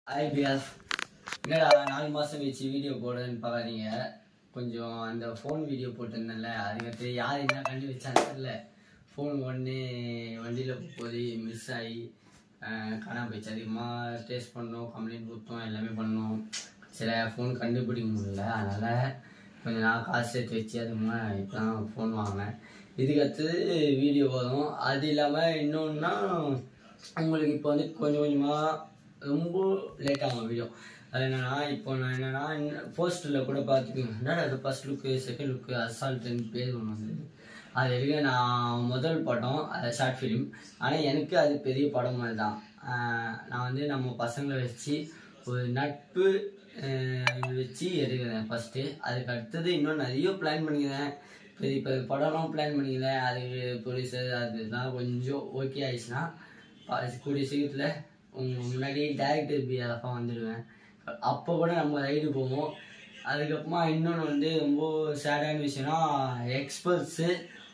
IPF என்னடா நாலு மாதம் வச்சு வீடியோ போடுறேன்னு பார்க்காதீங்க கொஞ்சம் அந்த ஃபோன் வீடியோ போட்டிருந்தேன்ல அதுக்கடுத்து யார் என்ன கண்டு வச்சான்னு தெரியல ஃபோன் ஒன்று வண்டியில் போய் மிஸ் ஆகி காணாம போயிடுச்சு அதிகமாக டேஸ்ட் பண்ணோம் கம்ப்ளைண்ட் கொடுத்தோம் எல்லாமே பண்ணோம் சில ஃபோன் கண்டுபிடிக்க முடியல அதனால் கொஞ்சம் நான் காசு சேர்த்து வச்சு அதுமா இப்போ தான் ஃபோன் வாங்கினேன் இதுக்கு அடுத்தது வீடியோ வரும் அது இல்லாமல் இன்னொன்னா உங்களுக்கு இப்போ வந்து கொஞ்சம் கொஞ்சமாக ரொம்ப லேட் ஆகும் வீடியோ அது என்னன்னா இப்போ நான் என்னன்னா போஸ்டரில் கூட பார்த்துக்கோங்க என்னடா அது ஃபர்ஸ்ட் லுக்கு செகண்ட் லுக்கு அசால்ட்டுன்னு பேர் ஒன்று வந்தது அது வரைக்கும் நான் முதல் படம் அது ஷார்ட் ஃபிலிம் ஆனால் எனக்கு அது பெரிய படம் மாதிரி தான் ஆஹ் நான் வந்து நம்ம பசங்களை வச்சு ஒரு நட்பு ஆஹ் வச்சு எடுக்கிறேன் ஃபஸ்ட்டு அதுக்கு அடுத்தது இன்னும் நிறைய பிளான் பண்ணிக்கிறேன் பெரிய பெரிய படம்லாம் பிளான் பண்ணிக்கிறேன் அதுக்கு ப்ரொடியூசர் அதுதான் கொஞ்சம் ஓகே ஆயிடுச்சுன்னா பா- கூடிய சீக்கிரத்தில் உங்க முன்னாடி டேரக்டர் பி அழகாக வந்துடுவேன் அப்போ கூட நம்ம ரைடு போவோம் அதுக்கப்புறமா இன்னொன்று வந்து ரொம்ப சேடான விஷயம்னா எக்ஸ்பல்ஸு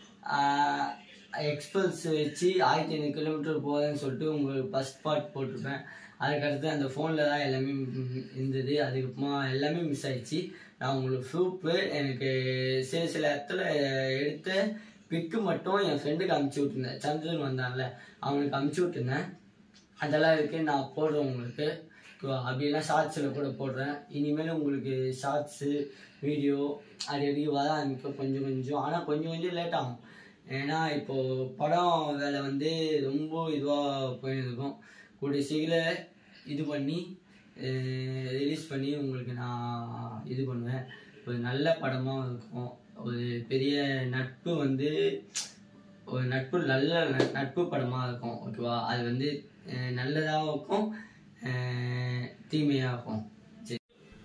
எக்ஸ்பல்ஸ் வச்சு ஆயிரத்தி ஐநூறு கிலோமீட்டர் போகிறேன்னு சொல்லிட்டு உங்களுக்கு ஃபஸ்ட் பார்ட் போட்டிருப்பேன் அதுக்கடுத்து அந்த ஃபோனில் தான் எல்லாமே ம், இருந்தது அதுக்கப்புறமா எல்லாமே மிஸ் ஆயிடுச்சு நான் உங்களுக்கு ப்ரூஃபு எனக்கு சில சில இடத்துல எடுத்த பிக்கு மட்டும் என் ஃப்ரெண்டுக்கு அமுச்சு விட்டுருந்தேன் சந்திரன் வந்தான்ல அவனுக்கு அமுச்சு விட்டுருந்தேன் அதெல்லாம் இருக்கு நான் போடுறேன் உங்களுக்கு இப்போ அப்படிலாம் ஷார்ட்ஸில் கூட போடுறேன் இனிமேல் உங்களுக்கு ஷார்ட்ஸு வீடியோ அது வரைக்கும் வர ஆரம்பிக்கும் கொஞ்சம் கொஞ்சம் ஆனால் கொஞ்சம் கொஞ்சம் லேட் ஆகும் ஏன்னா இப்போது படம் வேலை வந்து ரொம்ப இதுவாக போயின்னு இருக்கும் கூடிய சீக்கிரம் இது பண்ணி ரிலீஸ் பண்ணி உங்களுக்கு நான் இது பண்ணுவேன் ஒரு நல்ல படமாக இருக்கும் ஒரு பெரிய நட்பு வந்து ஒரு நட்பு நல்ல ந- நட்பு படமாக இருக்கும் ஓகேவா அது வந்து அஹ், நல்லதாகவும் இருக்கும் அஹ், தீமையாக இருக்கும் சரி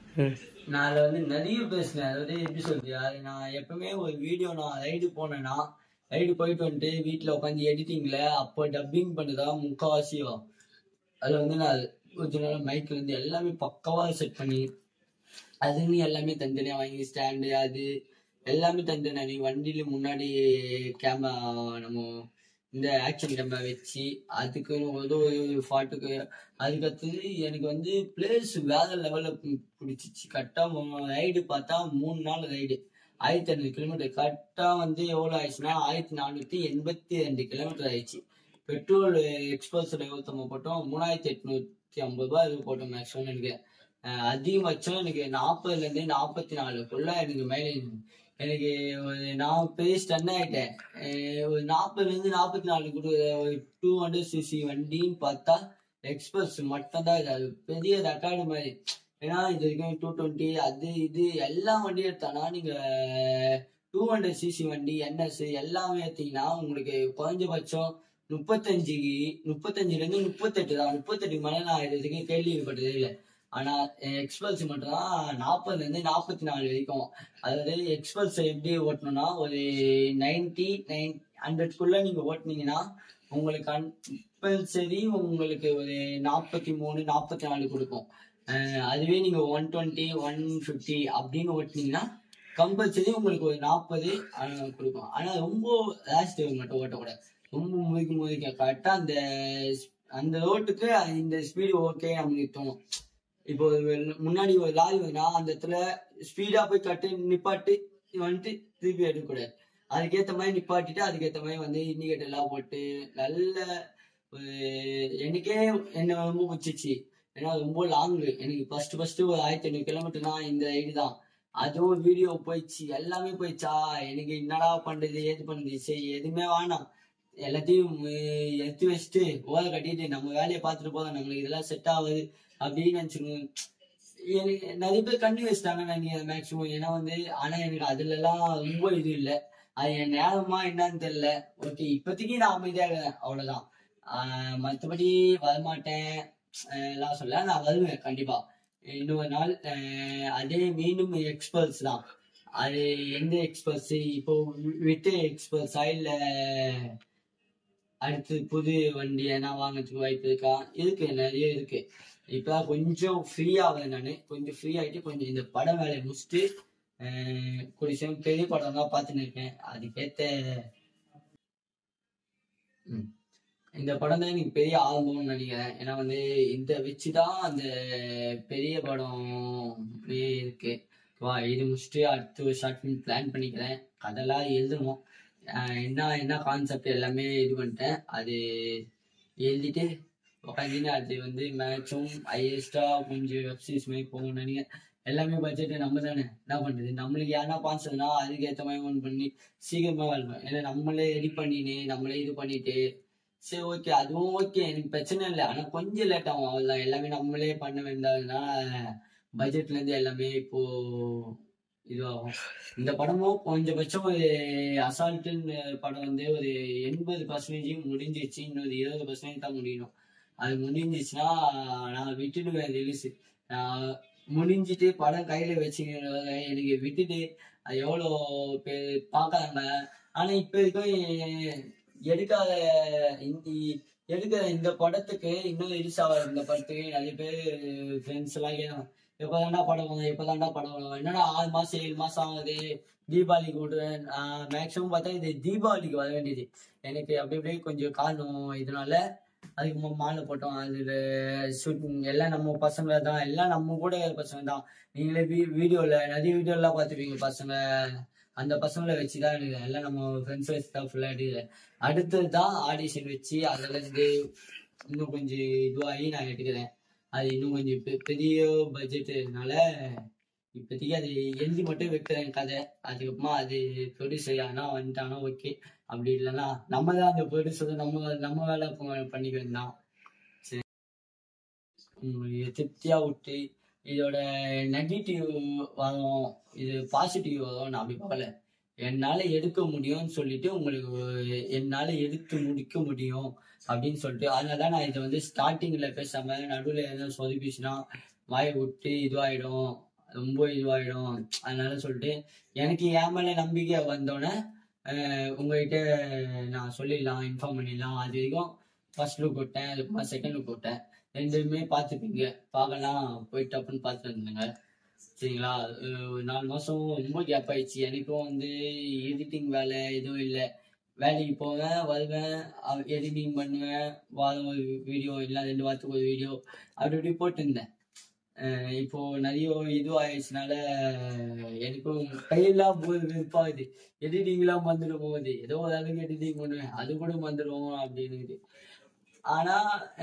நான் அதில் வந்து நிறைய பேசுனேன் அதாவது எப்படி சொல்றது அது நான் எப்பவுமே ஒரு வீடியோ நான் ரைடு போனேன்னா ரைடு போயிட்டு வந்துட்டு வீட்டில் உட்காந்து எடிட்டிங்கில் அப்போ டப்பிங் பண்ணதா முக்கால்வாசியும் அதில் வந்து நான் கொஞ்ச நாள் மைக்கில் இருந்து எல்லாமே பக்காவாக செட் பண்ணி அதுன்னு எல்லாமே தனித்தனியாக வாங்கி ஸ்டாண்டு அது எல்லாமே தனித்தனியாக நீ வண்டியில முன்னாடி கேமரா நம்ம இந்த ஆக்ஷன் கேமரா வச்சு அதுக்கு ஏதோ ஒரு ஃபாட்டுக்கு அதுக்கடுத்தது எனக்கு வந்து பிளேஸ் வேற லெவலில் பிடிச்சிச்சு கரெக்டாக ரைடு பார்த்தா மூணு நாள் ரைடு ஆயிரத்தி ஐநூறு கிலோமீட்டர் கரெக்டாக வந்து எவ்வளோ ஆயிடுச்சுன்னா ஆயிரத்தி நானூற்றி எண்பத்தி ரெண்டு கிலோமீட்டர் ஆயிடுச்சு பெட்ரோல் எக்ஸ்பல்ஸில் இருபத்தொம்பது போட்டோம் மூணாயிரத்தி எட்நூத்தி ஐம்பது ரூபாய் இது போட்டோம் மேக்ஸிமம் எனக்கு அஹ் அதிகபட்சம் எனக்கு நாற்பதுலேருந்து நாற்பத்தி நாலுக்குள்ள எனக்கு மைலேஜ் எனக்கு ஒரு நான் பெரிய ஸ்டன் ஆகிட்டேன் ஒரு நாற்பதுலேருந்து நாற்பத்தி நாலு கூட ஒரு டூ ஹண்ட்ரட் சிசி வண்டின்னு பார்த்தா எக்ஸ்பிரஸ் மட்டும்தான் இது அது பெரிய ரெக்கார்டு மாதிரி ஏன்னா இது வரைக்கும் டூ டுவெண்ட்டி அது இது எல்லா வண்டியும் எடுத்தானா நீங்கள் டூ ஹண்ட்ரட் சிசி வண்டி என்எஸ் எல்லாமே எடுத்தீங்கன்னா உங்களுக்கு குறைஞ்சபட்சம் முப்பத்தஞ்சு முப்பத்தஞ்சுலேருந்து முப்பத்தெட்டு தான் முப்பத்தெட்டுக்கு மேலே நான் இது வரைக்கும் கேள்விப்பட்டதே இல்லை ஆனால் எக்ஸ்பல்ஸ் மட்டும் தான் நாற்பதுலேருந்து நாற்பத்தி நாலு வரைக்கும் அதாவது எக்ஸ்பல்ஸ் எப்படி ஓட்டணும்னா ஒரு நைன்டி நைன் ஹண்ட்ரட்குள்ளே நீங்கள் ஓட்டுனீங்கன்னா உங்களுக்கு கம்பல்சரி உங்களுக்கு ஒரு நாற்பத்தி மூணு நாற்பத்தி நாலு கொடுக்கும் அஹ் அதுவே நீங்கள் ஒன் டுவெண்ட்டி ஒன் ஃபிஃப்டி அப்படின்னு ஓட்டுனீங்கன்னா கம்பல்சரி உங்களுக்கு ஒரு நாற்பது கொடுக்கும் ஆனால் ரொம்ப லாஸ்ட் மட்டும் ஓட்டக்கூடாது ரொம்ப முதிக்க முதிக்க கரெக்டாக அந்த அந்த ரோட்டுக்கு இந்த ஸ்பீடு ஓகே நம்மளுக்கு தோணும் இப்போ ஒரு வெள்ள- முன்னாடி ஒரு லாரி வந்தா அந்த இடத்துல ஸ்பீடா போய் கட்டு நிப்பாட்டு வந்துட்டு திருப்பி எடுக்கக்கூடாது அதுக்கேற்ற மாதிரி நிப்பாட்டிட்டு அதுக்கேற்ற மாதிரி வந்து இண்டிகேட்டர் எல்லாம் போட்டு நல்ல ஒரு எனக்கே என்ன ரொம்ப பிடிச்சிச்சு ஏன்னா ரொம்ப லாங் எனக்கு ஃபர்ஸ்ட் ஃபர்ஸ்ட் ஒரு ஆயிரத்தி ஐநூறு கிலோமீட்டர் தான் இந்த ரைடு தான் அதுவும் வீடியோ போயிடுச்சு எல்லாமே போயிடுச்சா எனக்கு என்னடா பண்றது ஏது பண்றது சரி எதுவுமே வேணாம் எல்லாத்தையும் அஹ், எடுத்து வச்சுட்டு ஓலை கட்டிட்டு நம்ம வேலையை பார்த்துட்டு போதும் நம்மளுக்கு இதெல்லாம் செட் ஆகுது அப்படின்னு நினச்சிக்கோங்க எனக்கு நிறைய பேர் கண்ணு வச்சுட்டாங்க நினைக்கிறேன் மேக்ஸிமம் ஏன்னா வந்து ஆனா எனக்கு அதுல எல்லாம் ரொம்ப இது இல்லை அது என் நேரமா என்னன்னு தெரியல ஓகே இப்போதைக்கு நான் அமைதியாக இருக்கேன் அவ்வளவுதான் ஆஹ் மத்தபடி வரமாட்டேன் ஆஹ் எல்லாம் சொல்ல நான் வருவேன் கண்டிப்பா இன்னொரு நாள் ஆஹ் அதே மீண்டும் எக்ஸ்பல்ஸ் தான் அது எந்த எக்ஸ்பல்ஸ் இப்போ விட்டு எக்ஸ்பல்ஸா இல்ல அடுத்து புது வண்டி எதனா வாங்குறதுக்கு வாய்ப்பு இருக்கா இருக்கு நிறைய இருக்கு இப்போ கொஞ்சம் ஃப்ரீ ஆகுது நான் கொஞ்சம் ஃப்ரீ ஆகிட்டு கொஞ்சம் இந்த படம் வேலையை முடிச்சுட்டு ஆஹ் கூடிய சீக்கிரம் பெரிய படம் தான் பார்த்துன்னு இருக்கேன் அதுக்கேற்ற ம் இந்த படம் தான் எனக்கு பெரிய ஆல்பம்னு நினைக்கிறேன் ஏன்னா வந்து இந்த வச்சுதான் அந்த பெரிய படம் இருக்கு வா இது முடிச்சுட்டு அடுத்து ஒரு ஷார்ட் ஃபிலிம் பிளான் பண்ணிக்கிறேன் அதெல்லாம் எழுதணும் ஆஹ் என்ன என்ன கான்செப்ட் எல்லாமே இது பண்ணிட்டேன் அது எழுதிட்டு உட்காந்துன்னு அது வந்து மேட்சும் ஹையஸ்டா கொஞ்சம் வெப்சீரிஸ் மாதிரி போகணும்னு நினைக்கிறேன் எல்லாமே பட்ஜெட் நம்ம தானே என்ன பண்றது நம்மளுக்கு யாருன்னா பான்சதுன்னா அதுக்கு ஏற்ற மாதிரி ஒன் பண்ணி சீக்கிரமா வரணும் ஏன்னா நம்மளே ரெடி பண்ணின்னு நம்மளே இது பண்ணிட்டு சரி ஓகே அதுவும் ஓகே எனக்கு பிரச்சனை இல்லை ஆனா கொஞ்சம் லேட் ஆகும் அவ்வளவுதான் எல்லாமே நம்மளே பண்ண வேண்டாம்னா பட்ஜெட்ல இருந்து எல்லாமே இப்போ இதுவாகும் இந்த படமும் கொஞ்சபட்சம் ஒரு அசால்ட்டுன்னு படம் வந்து ஒரு எண்பது பர்சன்டேஜ் முடிஞ்சிச்சு இன்னொரு இருபது பர்சன்டேஜ் தான் முடியணும் அது முடிஞ்சிச்சுன்னா நான் விட்டுடுவேன் ரிலீஸ் நான் முடிஞ்சிட்டு படம் கையில வச்சுக்கிறத எனக்கு விட்டுட்டு அது எவ்வளோ பேர் பார்க்கறாங்க ஆனா இப்ப வரைக்கும் எடுக்காத இந்த எடுக்கிற இந்த படத்துக்கு இன்னும் ரிலீஸ் ஆகிற இந்த படத்துக்கு நிறைய பேர் ஃப்ரெண்ட்ஸ் எல்லாம் கேட்கும் எப்பதான்டா படம் வரும் எப்பதான்டா படம் வரும் என்னடா ஆறு மாசம் ஏழு மாசம் ஆகுது தீபாவளிக்கு விடுறேன் மேக்ஸிமம் பார்த்தா இது தீபாவளிக்கு வர வேண்டியது எனக்கு அப்படி அப்படியே கொஞ்சம் காரணம் இதனால அதுக்கு மு- மாலை போட்டோம் அதுல ஷூட்டிங் எல்லாம் நம்ம பசங்க தான் எல்லாம் நம்ம கூட பசங்க தான் நீங்களே வீ வீடியோல நிறைய வீடியோலாம் பார்த்துருப்பீங்க பசங்க அந்த பசங்களை வச்சுதான் எனக்கு எல்லாம் நம்ம ஃப்ரெண்ட்ஸ் வச்சு தான் ஃபுல்லாக எடுக்கிறேன் அடுத்தது தான் ஆடிஷன் வச்சு அதுல இருந்து இன்னும் கொஞ்சம் இதுவாகி நான் எடுக்கிறேன் அது இன்னும் கொஞ்சம் பெ- பெரிய பட்ஜெட்னால இப்போதைக்கு அது எழுதி மட்டும் வைக்கிறேன் கதை அதுக்கப்புறமா அது ப்ரொடியூசர் ஆனா வந்துட்டானா ஓகே அப்படி இல்லைன்னா நம்ம தான் அந்த ப்ரொடியூசர் நம்ம நம்ம வேலை ப- பண்ணிக்க வேண்டாம் சரி உங்களுக்கு திருப்தியா விட்டு இதோட நெகட்டிவ் வரும் இது பாசிட்டிவ் வரும் நான் அப்படி பார்க்கல என்னால எடுக்க முடியும்னு சொல்லிட்டு உங்களுக்கு என்னால எடுத்து முடிக்க முடியும் அப்படின்னு சொல்லிட்டு அதனால தான் நான் இதை வந்து ஸ்டார்டிங்ல பேசாம நடுவில் எதுவும் சொதுப்பிச்சுன்னா வாயை விட்டு இதுவாயிடும் ரொம்ப இதுவாயிடும் அதனால சொல்லிட்டு எனக்கு என் மேல நம்பிக்கை வந்தோடனே அஹ் உங்ககிட்ட நான் சொல்லிடலாம் இன்ஃபார்ம் பண்ணிடலாம் அது வரைக்கும் ஃபர்ஸ்ட் லுக் விட்டேன் அதுக்கப்புறமா செகண்ட் லுக் விட்டேன் ரெண்டுமே பார்த்துப்பீங்க பார்க்கலாம் போயிட்டு அப்படின்னு பார்த்துட்டு வந்துங்க சரிங்களா அஹ் ஒரு நாலு மாசம் ரொம்ப கேப் ஆயிடுச்சு எனக்கும் வந்து எடிட்டிங் வேலை எதுவும் இல்லை வேலைக்கு போவேன் வருவேன் எடிட்டிங் பண்ணுவேன் வாரம் ஒரு வீடியோ இல்லை ரெண்டு வாரத்துக்கு ஒரு வீடியோ அப்படி இப்படி போட்டிருந்தேன் அஹ் இப்போ நிறைய இது ஆயிடுச்சுனால எனக்கும் கையெல்லாம் போது வெறுப்பாகுது எடிட்டிங்லாம் வந்துடும் போகுது ஏதோ ஒரு அளவுக்கு எடிட்டிங் பண்ணுவேன் அது கூட வந்துடும் அப்படின்னு ஆனா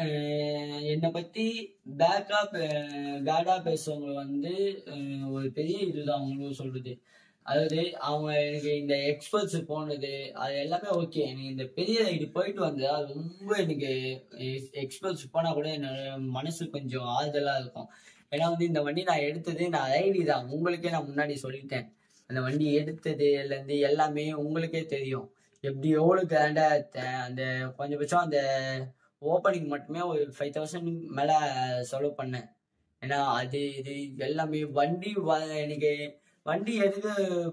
அஹ் என்னை பத்தி பேக்கா பேடா பேசுறவங்க வந்து அஹ் ஒரு பெரிய இதுதான் அவங்களும் சொல்றது அதாவது அவங்க எனக்கு இந்த எக்ஸ்பர்ட்ஸ் போனது அது எல்லாமே ஓகே எனக்கு இந்த பெரிய இது போயிட்டு வந்தது அது ரொம்ப எனக்கு எக்ஸ்பர்ட்ஸ் போனா கூட என்னோட மனசு கொஞ்சம் ஆறுதலா இருக்கும் ஏன்னா வந்து இந்த வண்டி நான் எடுத்தது நான் ஐடி தான் உங்களுக்கே நான் முன்னாடி சொல்லிட்டேன் அந்த வண்டி எடுத்ததுல இருந்து எல்லாமே உங்களுக்கே தெரியும் எப்படி எவ்வளவு கிராண்டா எடுத்தேன் அந்த கொஞ்சபட்சம் அந்த ஓப்பனிங் மட்டுமே ஒரு ஃபைவ் தௌசண்ட் மேல செலவு பண்ணேன் ஏன்னா அது இது எல்லாமே வண்டி வ- எனக்கு வண்டி எதுக்கு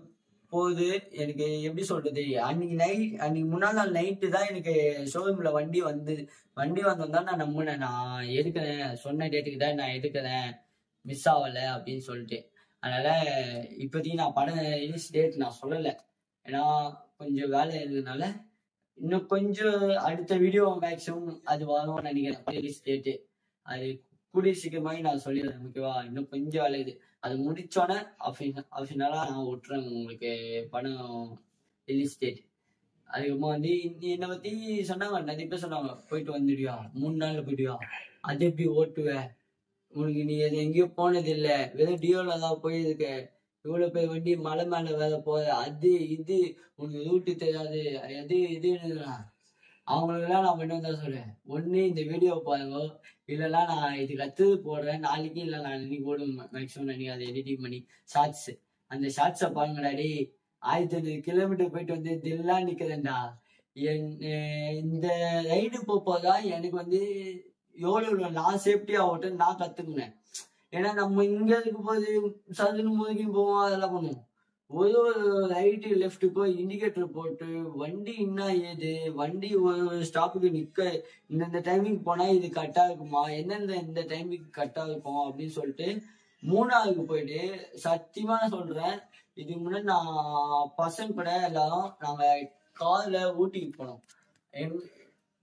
போகுது எனக்கு எப்படி சொல்றது அன்னைக்கு நைட் அன்னைக்கு முன்னாள் நாள் நைட்டு தான் எனக்கு ஷோரூம்ல வண்டி வந்தது வண்டி வந்தோம் தான் நான் நம்பினேன் நான் எடுக்கிறேன் சொன்ன டேட்டுக்கு தான் நான் எடுக்கிறேன் மிஸ் ஆகல அப்படின்னு சொல்லிட்டு அதனால இப்போதைக்கு நான் படம் ரிலீஸ் டேட் நான் சொல்லலை ஏன்னா கொஞ்சம் வேலை இருந்ததுனால இன்னும் கொஞ்சம் அடுத்த வீடியோ மேக்ஸிமம் அது வரும்னு நினைக்கிறேன் ரிலீஸ் டேட்டு அது கூடிய சீக்கிரமாக நான் சொல்லிடுறேன் ஓகேவா இன்னும் கொஞ்சம் வேலை இது அது முடிச்சோன்னே அஃபினலா நான் விட்டுறேன் உங்களுக்கு படம் ரிலீஸ் டேட் அதுக்கப்புறமா வந்து நீ என்னை பத்தி சொன்னாங்க நிறைய பேர் சொன்னாங்க போயிட்டு வந்துடுவியா மூணு நாள்ல போயிடுவியா அது எப்படி ஓட்டுவ உனக்கு நீ எது எங்கேயும் போனது இல்ல வெறும் டியோல தான் போயிருக்க இவ்வளவு பேர் வண்டி மலை மேல வேற போற அது இது உனக்கு ரூட்டு தெரியாது அது இதுன்னு அவங்களுக்கெல்லாம் நான் பண்ணி தான் சொல்றேன் ஒண்ணு இந்த வீடியோ பாருங்க இல்லைன்னா நான் இது கத்து போடுறேன் நாளைக்கு இல்லை நான் இன்னைக்கு போடும் மேக்ஸிமம் நினைக்க அதை எடிட்டிங் பண்ணி ஷார்ட்ஸ் அந்த ஷார்ட்ஸை பாருங்கடா டேய் ஆயிரத்தி ஐநூறு கிலோமீட்டர் போயிட்டு வந்து இதெல்லாம் நிக்கிறேன்டா என் அஹ் இந்த ரைடு போப்போதான் எனக்கு வந்து எவ்வளவு நான் சேஃப்டியா ஓட்டு நான் கத்துக்கினேன் ஏன்னா நம்ம இங்க இருக்கும் போது சதுன்னு முதுகின்னு போவோம் அதெல்லாம் பண்ணுவோம் ஒரு ஒரு ரைட்டு லெஃப்ட்டுக்கோ இண்டிகேட்டர் போட்டு வண்டி என்ன ஏது வண்டி ஒரு ஸ்டாப்புக்கு நிக்க இந்தந்த டைமிங் போனா இது கரெக்டா இருக்குமா எந்தெந்த இந்த டைமிங் கரெக்டா இருக்கும் அப்படின்னு சொல்லிட்டு மூணாவதுக்கு போயிட்டு சத்தியமா நான் சொல்றேன் இதுக்கு முன்னாடி நான் பசங்க கூட எல்லாரும் நாங்க கார்ல ஊட்டிக்கு போனோம் எங்க-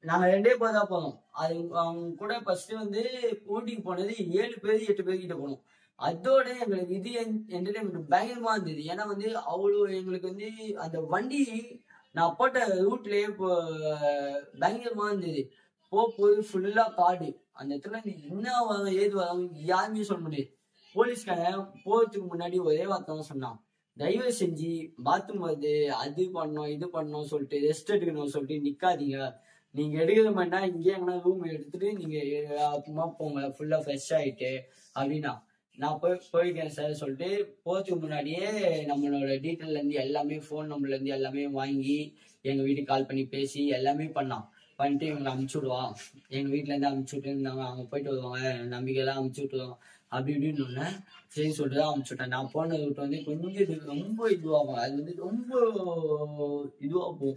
நாங்க ரெண்டே பேர் தான் போனோம் அது அவங்க கூட ஃபர்ஸ்ட் வந்து ஊட்டிக்கு போனது ஏழு பேர் எட்டு பேர் கிட்ட போனோம் அதோட எங்களுக்கு இது என்டர்டைன்மெண்ட் பயங்கரமா இருந்தது ஏன்னா வந்து அவ்வளோ எங்களுக்கு வந்து அந்த வண்டி நான் போட்ட ரூட்லயே இப்போ பயங்கரமா இருந்தது போ போய் ஃபுல்லா காடு அந்த இடத்துல நீ என்ன வரும் ஏது வரும் யாருமே சொல்ல முடியாது போலீஸ்காரன் போறதுக்கு முன்னாடி ஒரே வார்த்தை தான் சொன்னான் தயவு செஞ்சு பாத்ரூம் வருது அது பண்ணோம் இது பண்ணோம் சொல்லிட்டு ரெஸ்ட் எடுக்கணும் சொல்லிட்டு நிக்காதீங்க நீங்க எடுக்கிற மாதிரினா இங்கே எங்கன்னா ரூம் எடுத்துட்டு நீங்க அப்புறமா போங்க ஃபுல்லா ஃப்ரெஷ் ஆயிட்டு அப்படின்னா நான் போய் போயிருக்கேன் சார் சொல்லிட்டு போறதுக்கு முன்னாடியே நம்மளோட டீட்டெயில்ல இருந்து எல்லாமே ஃபோன் நம்பர்ல இருந்து எல்லாமே வாங்கி எங்க வீட்டுக்கு கால் பண்ணி பேசி எல்லாமே பண்ணான் பண்ணிட்டு இவங்களை அமுச்சு விடுவான் எங்க வீட்ல இருந்து அமுச்சு விட்டு இருந்தாங்க அவங்க போயிட்டு வருவாங்க நம்பிக்கையெல்லாம் அமுச்சு விட்டுருவோம் அப்படி இப்படின்னு ஒண்ணு சரி சொல்லிட்டு தான் அமுச்சு விட்டேன் நான் போன ரூட் வந்து கொஞ்சம் இது ரொம்ப இதுவாகும் அது வந்து ரொம்ப இதுவா போகும்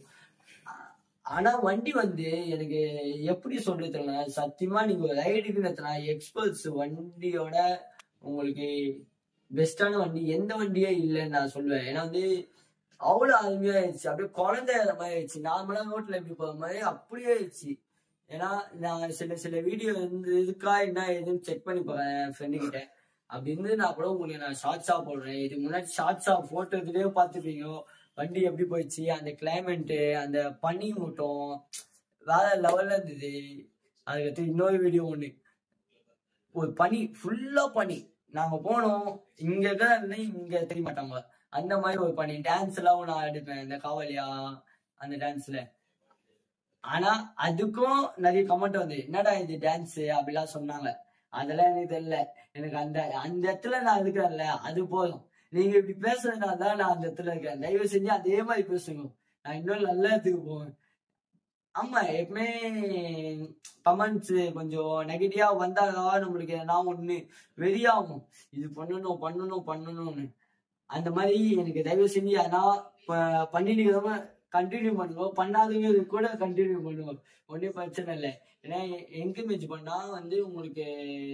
ஆனா வண்டி வந்து எனக்கு எப்படி சொல்றது தெரியல சத்தியமா நீங்க ரைடுக்கு நடத்தினா எக்ஸ்பல்ஸ் வண்டியோட உங்களுக்கு பெஸ்டான வண்டி எந்த வண்டியே இல்லைன்னு நான் சொல்லுவேன் ஏன்னா வந்து அவ்வளவு அருமையா ஆயிடுச்சு அப்படியே குழந்தை மாதிரி ஆயிடுச்சு நார்மலா ரோட்ல எப்படி போற மாதிரி அப்படியே ஆயிடுச்சு ஏன்னா நான் சில சில வீடியோ வந்து இருக்கா என்ன ஏதுன்னு செக் பண்ணி போறேன் ஃப்ரெண்டு கிட்ட அப்படி இருந்து நான் கூட உங்களுக்கு நான் ஷார்ட்ஸா போடுறேன் இதுக்கு முன்னாடி ஷார்ட்ஸா போட்டோ இதுலயே பார்த்துப்பீங்க வண்டி எப்படி போயிடுச்சு அந்த கிளைமேட்டு அந்த பனி மூட்டம் வேற லெவல்ல இருந்தது அதுக்கடுத்து இன்னொரு வீடியோ ஒண்ணு ஒரு பனி ஃபுல்லா பனி நாங்க போனோம் இங்க இருக்கிற இங்க தெரிய மாட்டாங்க அந்த மாதிரி ஒரு பனி டான்ஸ் எல்லாம் நான் ஆடிப்பேன் இந்த காவலியா அந்த டான்ஸ்ல ஆனா அதுக்கும் நிறைய கமெண்ட் வந்து என்னடா இது டான்ஸ் அப்படிலாம் சொன்னாங்க அதெல்லாம் எனக்கு தெரியல எனக்கு அந்த அந்த இடத்துல நான் இருக்கிறேன்ல அது போதும் நீங்க இப்படி பேசுறதுனால தான் நான் அந்த இடத்துல இருக்கேன் தயவு செஞ்சு அதே மாதிரி பேசுங்க நான் இன்னும் நல்ல இடத்துக்கு போவேன் ஆமா எப்பவுமே கமெண்ட்ஸ் கொஞ்சம் நெகட்டிவா வந்தாதான் நம்மளுக்கு எதனா ஒண்ணு வெறியாகும் இது பண்ணணும் பண்ணணும் பண்ணணும்னு அந்த மாதிரி எனக்கு தயவு செஞ்சு யாரா ப- பண்ணிட்டு இருக்கிறவங்க கண்டினியூ பண்ணுவோம் பண்ணாதவங்க கூட கண்டினியூ பண்ணுவோம் ஒன்றும் பிரச்சனை இல்லை ஏன்னா என்கரேஜ் பண்ணா வந்து உங்களுக்கு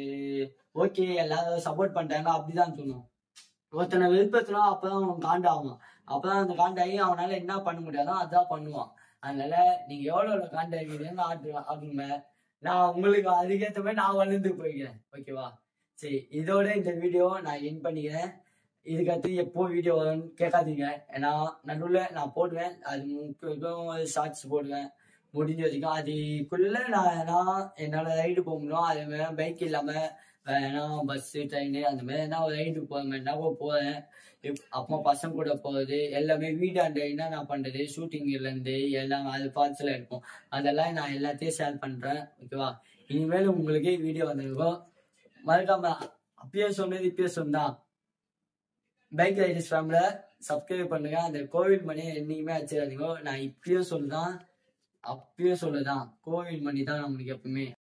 ஓகே எல்லாரும் சப்போர்ட் பண்றாங்க அப்படிதான் தோணும் ஒருத்தனை வெறுப்பேற்றினா அப்பதான் அவன் காண்டாகும் அப்பதான் அந்த காண்டாகி அவனால என்ன பண்ண முடியாதோ அதான் பண்ணுவான் அதனால நீங்க எவ்வளவு எவ்வளவு காண்டாகிறீங்கன்னு ஆட்டு ஆடுங்க நான் உங்களுக்கு அதுக்கேற்ற மாதிரி நான் வளர்ந்து போய்க்கிறேன் ஓகேவா சரி இதோட இந்த வீடியோ நான் என் பண்ணிக்கிறேன் இதுக்கடுத்து எப்போ வீடியோ வரும்னு கேட்காதீங்க ஏன்னா நடுவில் நான் போடுவேன் அது முக்கியம் ஷார்ட்ஸ் போடுவேன் முடிஞ்ச வரைக்கும் அதுக்குள்ள நான் நான் என்னால ரைடு போக முடியும் அது மாதிரி பைக் இல்லாம வேணா பஸ் ட்ரெயின் அந்த மாதிரி என்ன ரைடு போக மாதிரினா போறேன் இப்- அப்புறமா பசங்க கூட போறது எல்லாமே வீடாண்ட என்ன நான் பண்றது ஷூட்டிங்ல இருந்து எல்லாம் அது பார்ட்ஸ்ல இருக்கும் அதெல்லாம் நான் எல்லாத்தையும் ஷேர் பண்றேன் ஓகேவா இனிமேல் உங்களுக்கு வீடியோ வந்திருக்கும் மறக்காம அப்பயே சொன்னது இப்பயே சொன்னா பைக் ரைடர்ஸ் ஃபேமில சப்ஸ்கிரைப் பண்ணுங்க அந்த கோவில் மணி என்னைக்குமே வச்சிடாதீங்க நான் இப்பயும் சொல்லுதான் அப்பயும் சொல்லுதான் கோவில் மணி தான் நம்மளுக்கு எப்பவுமே